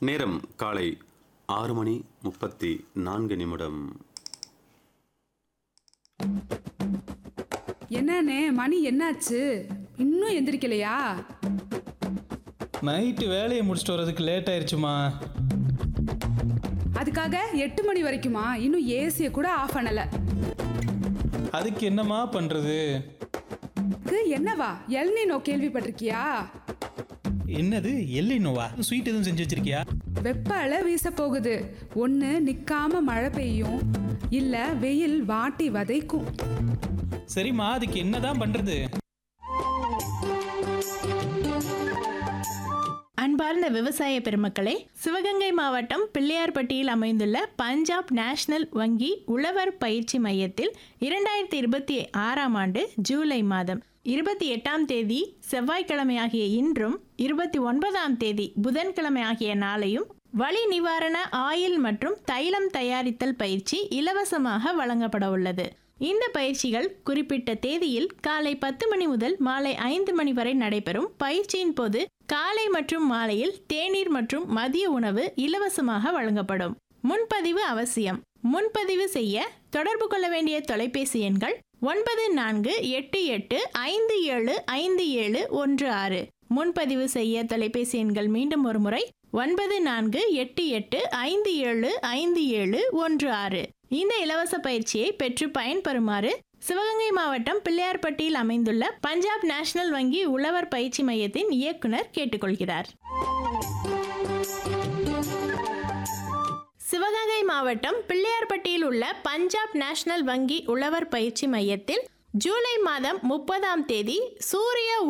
நேரம் காலை ஆறு மணி முப்பத்தி நான்கு நிமிடம் என்னண்ணே மணி என்னாச்சு இன்னும் எந்திரிக்கலையா நைட்டு வேலையை முடிச்சுட்டு வரதுக்கு லேட் ஆயிடுச்சுமா அதுக்காக எட்டு மணி வரைக்குமா இன்னும் ஏசியை கூட ஆஃப் பண்ணல அதுக்கு என்னம்மா பண்ணுறது இது என்னவா எல்னினோ கேள்விப்பட்டிருக்கியா என்னது எல்லினோவா ஸ்வீட் எதுவும் செஞ்சு வச்சிருக்கியா வெப்ப அலை வீச போகுது ஒன்று நிற்காம மழை பெய்யும் இல்லை வெயில் வாட்டி வதைக்கும் சரிம்மா அதுக்கு என்னதான் பண்ணுறது அன்பார்ந்த விவசாய பெருமக்களே சிவகங்கை மாவட்டம் பிள்ளையார்பட்டியில் அமைந்துள்ள பஞ்சாப் நேஷனல் வங்கி உழவர் பயிற்சி மையத்தில் இரண்டாயிரத்தி இருபத்தி ஆறாம் ஆண்டு ஜூலை மாதம் இருபத்தி எட்டாம் தேதி செவ்வாய்க்கிழமை ஆகிய இன்றும் இருபத்தி ஒன்பதாம் தேதி புதன்கிழமை ஆகிய நாளையும் வலி நிவாரண ஆயில் மற்றும் தைலம் தயாரித்தல் பயிற்சி இலவசமாக வழங்கப்பட உள்ளது இந்த பயிற்சிகள் குறிப்பிட்ட தேதியில் காலை பத்து மணி முதல் மாலை ஐந்து மணி வரை நடைபெறும் பயிற்சியின் போது காலை மற்றும் மாலையில் தேநீர் மற்றும் மதிய உணவு இலவசமாக வழங்கப்படும் முன்பதிவு அவசியம் முன்பதிவு செய்ய தொடர்பு கொள்ள வேண்டிய தொலைபேசி எண்கள் ஒன்பது நான்கு எட்டு எட்டு ஐந்து ஏழு ஐந்து ஏழு ஒன்று ஆறு முன்பதிவு செய்ய தொலைபேசி எண்கள் மீண்டும் ஒரு முறை ஒன்பது நான்கு எட்டு எட்டு ஐந்து ஏழு ஐந்து ஏழு ஒன்று ஆறு இந்த இலவச பயிற்சியை பெற்று பயன்பெறுமாறு சிவகங்கை மாவட்டம் பிள்ளையார்பட்டியில் அமைந்துள்ள பஞ்சாப் நேஷனல் வங்கி உழவர் பயிற்சி மையத்தின் இயக்குனர் கேட்டுக்கொள்கிறார் சிவகங்கை மாவட்டம் பிள்ளையார்பட்டியில் உள்ள பஞ்சாப் நேஷனல் வங்கி உழவர் பயிற்சி மையத்தில் ஜூலை மாதம் முப்பதாம் தேதி சூரிய